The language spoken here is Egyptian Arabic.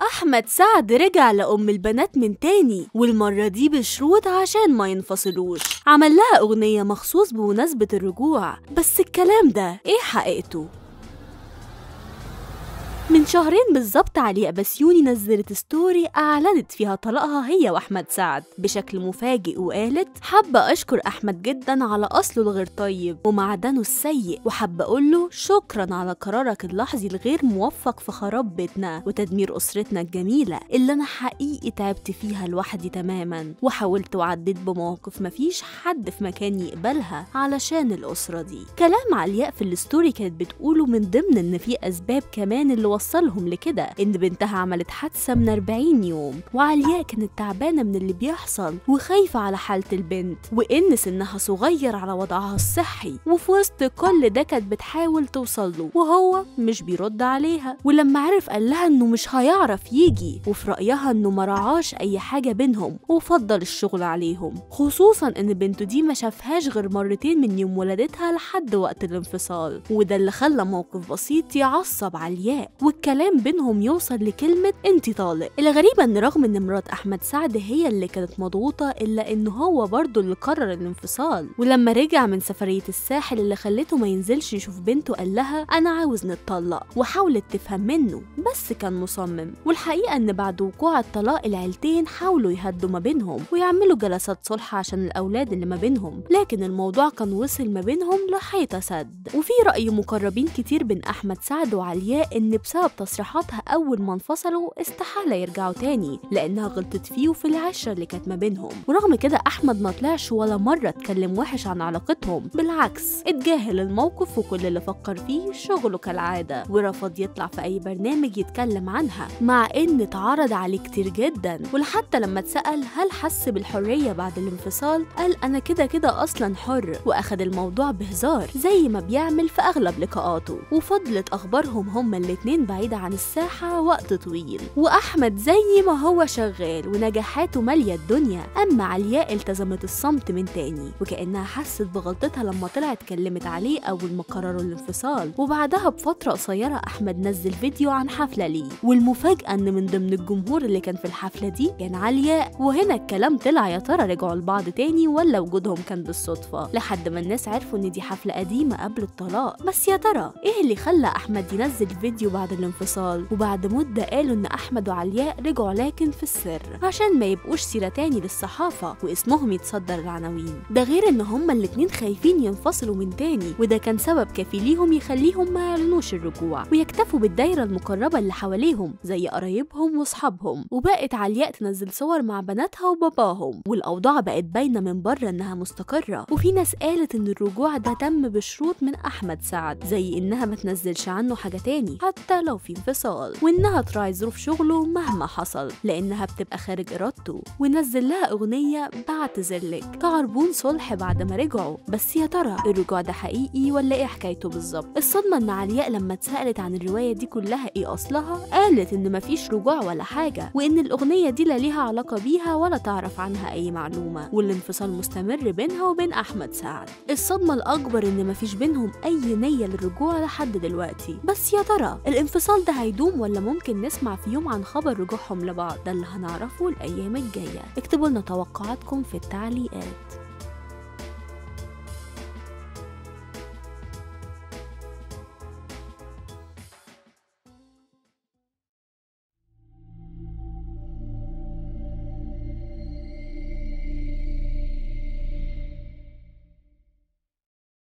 أحمد سعد رجع لأم البنات من تاني والمرة دي بشروط عشان ما ينفصلوش عمل لها أغنية مخصوص بمناسبة الرجوع بس الكلام ده إيه حقيقته؟ من شهرين بالظبط علياء بسيوني نزلت ستوري أعلنت فيها طلاقها هي وأحمد سعد بشكل مفاجئ وقالت حابة أشكر أحمد جدا على أصله الغير طيب ومعدنه السيء وحابة أقول له شكرا على قرارك اللحظي الغير موفق في خراب بيتنا وتدمير أسرتنا الجميلة اللي أنا حقيقي تعبت فيها لوحدي تماما وحاولت وعديت بمواقف مفيش حد في مكاني يقبلها علشان الأسرة دي كلام علياء في الستوري كانت بتقوله من ضمن إن في أسباب كمان اللي وصلهم لكده إن بنتها عملت حادثة من 40 يوم وعلياء كانت تعبانة من اللي بيحصل وخايفة على حالة البنت وإن سنها صغير على وضعها الصحي وفي وسط كل ده كانت بتحاول توصل له وهو مش بيرد عليها ولما عرف قال لها إنه مش هيعرف يجي وفي رأيها إنه مرعاش أي حاجة بينهم وفضل الشغل عليهم خصوصا إن بنته دي ما شافهاش غير مرتين من يوم ولادتها لحد وقت الانفصال وده اللي خلى موقف بسيط يعصب علياء والكلام بينهم يوصل لكلمة انت طالق الغريبة ان رغم ان مرات احمد سعد هي اللي كانت مضغوطة الا ان هو برضه اللي قرر الانفصال ولما رجع من سفرية الساحل اللي خلته ما ينزلش يشوف بنته قال لها انا عاوز نتطلق وحاولت تفهم منه بس كان مصمم والحقيقة ان بعد وقوع الطلاق العيلتين حاولوا يهدوا ما بينهم ويعملوا جلسات صلح عشان الاولاد اللي ما بينهم لكن الموضوع كان وصل ما بينهم لحيطة سد وفي رأي مقربين كتير بين احمد سعد وعلياء ان بسبب تصريحاتها أول ما انفصلوا استحالة يرجعوا تاني لأنها غلطت فيه وفي العشرة اللي كانت ما بينهم ورغم كده أحمد ما طلعش ولا مرة اتكلم وحش عن علاقتهم بالعكس اتجاهل الموقف وكل اللي فكر فيه شغله كالعادة ورفض يطلع في أي برنامج يتكلم عنها مع إن اتعرض عليه كتير جدا ولحتى لما اتسأل هل حس بالحرية بعد الانفصال قال أنا كده كده أصلا حر وأخد الموضوع بهزار زي ما بيعمل في أغلب لقاءاته وفضلت أخبارهم هما الاتنين بعيدة عن الساحة وقت طويل وأحمد زي ما هو شغال ونجاحاته مالية الدنيا أما علياء التزمت الصمت من تاني وكأنها حست بغلطتها لما طلعت اتكلمت عليه أول ما قرروا الانفصال وبعدها بفترة قصيرة أحمد نزل فيديو عن حفلة ليه والمفاجأة إن من ضمن الجمهور اللي كان في الحفلة دي كان علياء وهنا الكلام طلع يا ترى رجعوا لبعض تاني ولا وجودهم كان بالصدفة لحد ما الناس عرفوا إن دي حفلة قديمة قبل الطلاق بس يا ترى إيه اللي خلى أحمد ينزل فيديو بعد الانفصال وبعد مدة قالوا إن أحمد وعلياء رجعوا لكن في السر عشان ما يبقوش سيرة تاني للصحافة واسمهم يتصدر العناوين ده غير إن هما الاتنين خايفين ينفصلوا من تاني وده كان سبب كافي ليهم يخليهم ما يعلنوش الرجوع ويكتفوا بالدايرة المقربة اللي حواليهم زي قرايبهم وصحابهم وبقت علياء تنزل صور مع بناتها وباباهم والأوضاع بقت باينة من بره إنها مستقرة وفي ناس قالت إن الرجوع ده تم بشروط من أحمد سعد زي إنها ما تنزلش عنه حاجة تاني حتى لو في انفصال وإنها تراعي ظروف شغله مهما حصل لأنها بتبقى خارج إرادته ونزل لها أغنية بعتذرلك كعربون صلح بعد ما رجعوا بس يا ترى الرجوع ده حقيقي ولا إيه حكايته بالظبط الصدمة إن علياء لما اتسألت عن الرواية دي كلها إيه أصلها قالت إن مفيش رجوع ولا حاجة وإن الأغنية دي لا ليها علاقة بيها ولا تعرف عنها أي معلومة والانفصال مستمر بينها وبين أحمد سعد الصدمة الأكبر إن مفيش بينهم أي نية للرجوع لحد دلوقتي بس يا ترى الانفصال ده هيدوم ولا ممكن نسمع في يوم عن خبر رجوعهم لبعض ده اللي هنعرفه الأيام الجاية اكتبوا لنا توقعاتكم في التعليقات